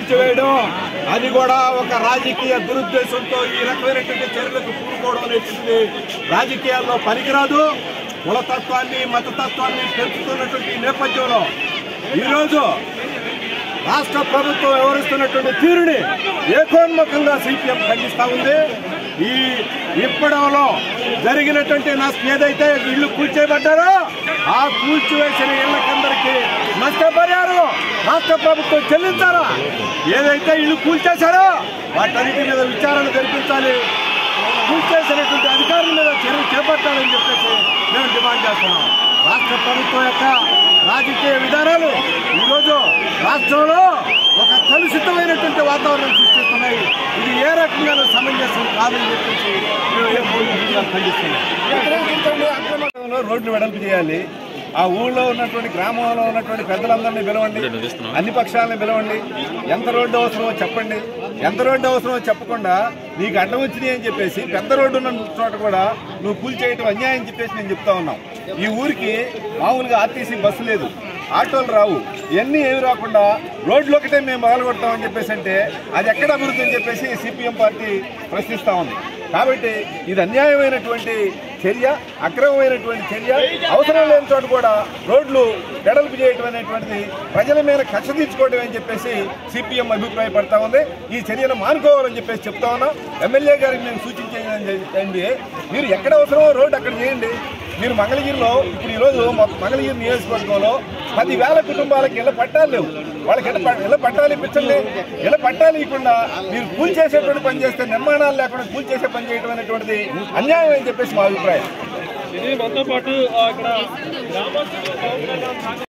కూల్చివేయడం అది కూడా ఒక రాజకీయ దురుద్దేశంతో ఈ రకమైనటువంటి చర్యలకు పూనుకోవడం అనేటువంటిది రాజకీయాల్లో పనికిరాదు కులతత్వాన్ని మతతత్వాన్ని పెంచుతున్నటువంటి ఈ నేపథ్యంలో ఈరోజు రాష్ట్ర ప్రభుత్వం వ్యవహరిస్తున్నటువంటి తీరుని ఏకోన్ముఖంగా సిపిఎం ఖండిస్తా ఉంది ఈ ఇప్పడంలో జరిగినటువంటి నష్టం ఏదైతే ఇల్లు కూల్చేయబడ్డారో ఆ కూల్చివేసిన ఇళ్లకందరికీ నష్టపరిహారం రాష్ట్ర ప్రభుత్వం చెల్లించాలా ఏదైతే ఇల్లు కూల్చేశారో వాటన్నిటి మీద విచారణ జరిపించాలి కూల్చేసినటువంటి అధికారుల మీద చర్యలు చేపట్టాలని చెప్పేసి మేము డిమాండ్ చేస్తున్నాం రాష్ట్ర ప్రభుత్వం యొక్క రాజకీయ విధానాలు ఈరోజు రాష్ట్రంలో ఒక కలుషితమైనటువంటి వాతావరణం సృష్టిస్తున్నాయి ఇది ఏ రకంగా సమంజసం కాదని చెప్పేసి మేము ఏ పోలీసులుగా ఖండిస్తున్నాం అక్రమంలో రోడ్లు వెడల్పు చేయాలి ఆ ఊళ్ళో ఉన్నటువంటి గ్రామంలో ఉన్నటువంటి పెద్దలందరినీ పిలవండి అన్ని పక్షాలను పిలవండి ఎంత రోడ్డు అవసరమో చెప్పండి ఎంత రోడ్డు అవసరమో చెప్పకుండా నీకు అడ్డం వచ్చింది అని చెప్పేసి పెద్ద రోడ్డు ఉన్న చోట కూడా నువ్వు కూల్ చేయటం అన్యాయం చెప్పేసి నేను చెప్తా ఉన్నాం ఈ ఊరికి మామూలుగా ఆర్టీసీ బస్సు లేదు ఆటోలు రావు ఇవన్నీ ఏమి రాకుండా రోడ్లు ఒకటే మేము మొదలు కొడతామని చెప్పేసి అంటే అది ఎక్కడ అభివృద్ధి అని చెప్పేసి సిపిఎం పార్టీ ప్రశ్నిస్తా ఉంది కాబట్టి ఇది అన్యాయమైనటువంటి చర్య అక్రమమైనటువంటి చర్య అవసరం లేని చోట కూడా రోడ్లు వెడల్పు చేయడం అనేటువంటిది ప్రజల మీద కక్ష తీర్చుకోవడం అని చెప్పేసి సిపిఎం అభిప్రాయపడతా ఉంది ఈ చర్యను మానుకోవాలని చెప్పేసి చెప్తా ఉన్నాం ఎమ్మెల్యే గారికి మేము సూచించేది మీరు ఎక్కడ అవసరమో రోడ్డు అక్కడ చేయండి మీరు మంగళగిరిలో ఇప్పుడు ఈరోజు మొ- మంగళగిరి నియోజకవర్గంలో పదివేల కుటుంబాలకు ఇళ్ళ పట్టాలు లేవు వాళ్ళకి ఇళ్ళ ప- ఇళ్ళ పట్టాలు ఇప్పించండి ఇళ్ళ పట్టాలు ఇవ్వకుండా మీరు కూల్ చేసేటువంటి పని చేస్తే నిర్మాణాలు లేకుండా కూల్ చేసే పని చేయడం అనేటువంటిది అన్యాయం అని చెప్పేసి మా అభిప్రాయం ఇది మనతో పాటు ఆ, ఇక్కడ గ్రామస్తులు